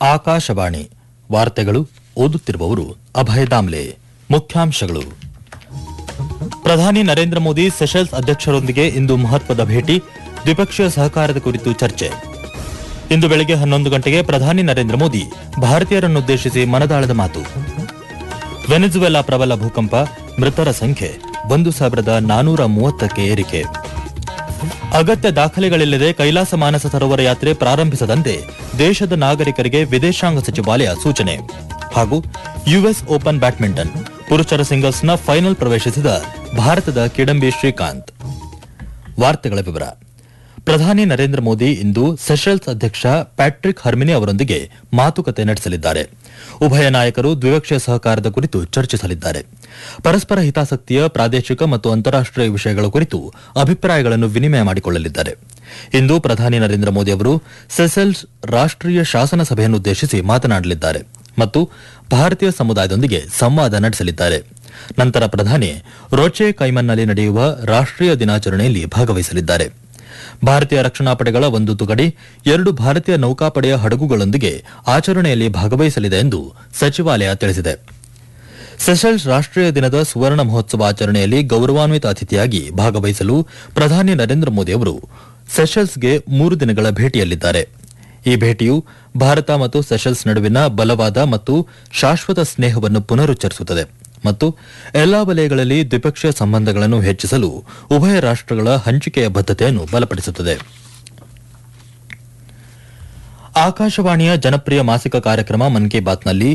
ಆಕಾಶವಾಣಿ ವಾರ್ತೆಗಳು ಓದುತ್ತಿರುವವರು ಅಭಯ ದಾಮ್ಲೆ ಮುಖ್ಯಾಂಶಗಳು ಪ್ರಧಾನಿ ನರೇಂದ್ರ ಮೋದಿ ಸೆಷಲ್ಸ್ ಅಧ್ಯಕ್ಷರೊಂದಿಗೆ ಇಂದು ಮಹತ್ವದ ಭೇಟಿ ದ್ವಿಪಕ್ಷೀಯ ಸಹಕಾರದ ಕುರಿತು ಚರ್ಚೆ ಇಂದು ಬೆಳಗ್ಗೆ ಹನ್ನೊಂದು ಗಂಟೆಗೆ ಪ್ರಧಾನಿ ನರೇಂದ್ರ ಮೋದಿ ಭಾರತೀಯರನ್ನುದ್ದೇಶಿಸಿ ಮನದಾಳದ ಮಾತು ವೆನೆಜುವೆಲಾ ಪ್ರಬಲ ಭೂಕಂಪ ಮೃತರ ಸಂಖ್ಯೆ ಒಂದು ಸಾವಿರದ ನಾನೂರ ಮೂವತ್ತಕ್ಕೆ ಏರಿಕೆ ಅಗತ್ಯ ದಾಖಲೆಗಳಿಲ್ಲದೆ ಕೈಲಾಸ ಮಾನಸ ಸರೋವರ ಯಾತ್ರೆ ಪ್ರಾರಂಭಿಸದಂತೆ ದೇಶದ ನಾಗರಿಕರಿಗೆ ವಿದೇಶಾಂಗ ಸಚಿವಾಲಯ ಸೂಚನೆ ಹಾಗೂ ಯುಎಸ್ ಓಪನ್ ಬ್ಯಾಡ್ಮಿಂಟನ್ ಪುರುಷರ ಸಿಂಗಲ್ಸ್ನ ಫೈನಲ್ ಪ್ರವೇಶಿಸಿದ ಭಾರತದ ಕಿಡಂಬಿ ಶ್ರೀಕಾಂತ್ ವಾರ್ತೆಗಳ ವಿವರ ಪ್ರಧಾನಿ ನರೇಂದ್ರ ಮೋದಿ ಇಂದು ಸೆಷಲ್ಸ್ ಅಧ್ಯಕ್ಷ ಪ್ಯಾಟ್ರಿಕ್ ಹರ್ಮಿನಿ ಅವರೊಂದಿಗೆ ಮಾತುಕತೆ ನಡೆಸಲಿದ್ದಾರೆ ಉಭಯ ನಾಯಕರು ದ್ವಿಪಕ್ಷೀಯ ಸಹಕಾರದ ಕುರಿತು ಚರ್ಚಿಸಲಿದ್ದಾರೆ ಪರಸ್ಪರ ಹಿತಾಸಕ್ತಿಯ ಪ್ರಾದೇಶಿಕ ಮತ್ತು ಅಂತಾರಾಷ್ಟೀಯ ವಿಷಯಗಳ ಕುರಿತು ಅಭಿಪ್ರಾಯಗಳನ್ನು ವಿನಿಮಯ ಮಾಡಿಕೊಳ್ಳಲಿದ್ದಾರೆ ಇಂದು ಪ್ರಧಾನಿ ನರೇಂದ್ರ ಮೋದಿ ಅವರು ಸೆಸೆಲ್ಸ್ ರಾಷ್ಟೀಯ ಶಾಸನ ಸಭೆಯನ್ನುದ್ದೇಶಿಸಿ ಮಾತನಾಡಲಿದ್ದಾರೆ ಮತ್ತು ಭಾರತೀಯ ಸಮುದಾಯದೊಂದಿಗೆ ಸಂವಾದ ನಡೆಸಲಿದ್ದಾರೆ ನಂತರ ಪ್ರಧಾನಿ ರೋಚೆ ಕೈಮನ್ನಲ್ಲಿ ನಡೆಯುವ ರಾಷ್ಟೀಯ ದಿನಾಚರಣೆಯಲ್ಲಿ ಭಾಗವಹಿಸಲಿದ್ದಾರೆ ಭಾರತೀಯ ರಕ್ಷಣಾ ಪಡೆಗಳ ಒಂದು ತುಕಡಿ ಎರಡು ಭಾರತೀಯ ನೌಕಾಪಡೆಯ ಹಡಗುಗಳೊಂದಿಗೆ ಆಚರಣೆಯಲ್ಲಿ ಭಾಗವಹಿಸಲಿದೆ ಎಂದು ಸಚಿವಾಲಯ ತಿಳಿಸಿದೆ ಸೆಷಲ್ಸ್ ರಾಷ್ಟೀಯ ದಿನದ ಸುವರ್ಣ ಮಹೋತ್ಸವ ಆಚರಣೆಯಲ್ಲಿ ಗೌರವಾನ್ವಿತ ಅತಿಥಿಯಾಗಿ ಭಾಗವಹಿಸಲು ಪ್ರಧಾನಿ ನರೇಂದ್ರ ಮೋದಿ ಅವರು ಸೆಷಲ್ಸ್ಗೆ ಮೂರು ದಿನಗಳ ಭೇಟಿಯಲ್ಲಿದ್ದಾರೆ ಈ ಭೇಟಿಯು ಭಾರತ ಮತ್ತು ಸೆಷಲ್ಸ್ ನಡುವಿನ ಬಲವಾದ ಮತ್ತು ಶಾಶ್ವತ ಸ್ನೇಹವನ್ನು ಪುನರುಚ್ಚರಿಸುತ್ತದೆ ಮತ್ತು ಎಲ್ಲಾ ವಲಯಗಳಲ್ಲಿ ದ್ವಿಪಕ್ಷೀಯ ಸಂಬಂಧಗಳನ್ನು ಹೆಚ್ಚಿಸಲು ಉಭಯ ರಾಷ್ಟಗಳ ಹಂಚಿಕೆಯ ಬದ್ಧತೆಯನ್ನು ಬಲಪಡಿಸುತ್ತದೆ ಆಕಾಶವಾಣಿಯ ಜನಪ್ರಿಯ ಮಾಸಿಕ ಕಾರ್ಯಕ್ರಮ ಮನ್ ಕಿ ಬಾತ್ನಲ್ಲಿ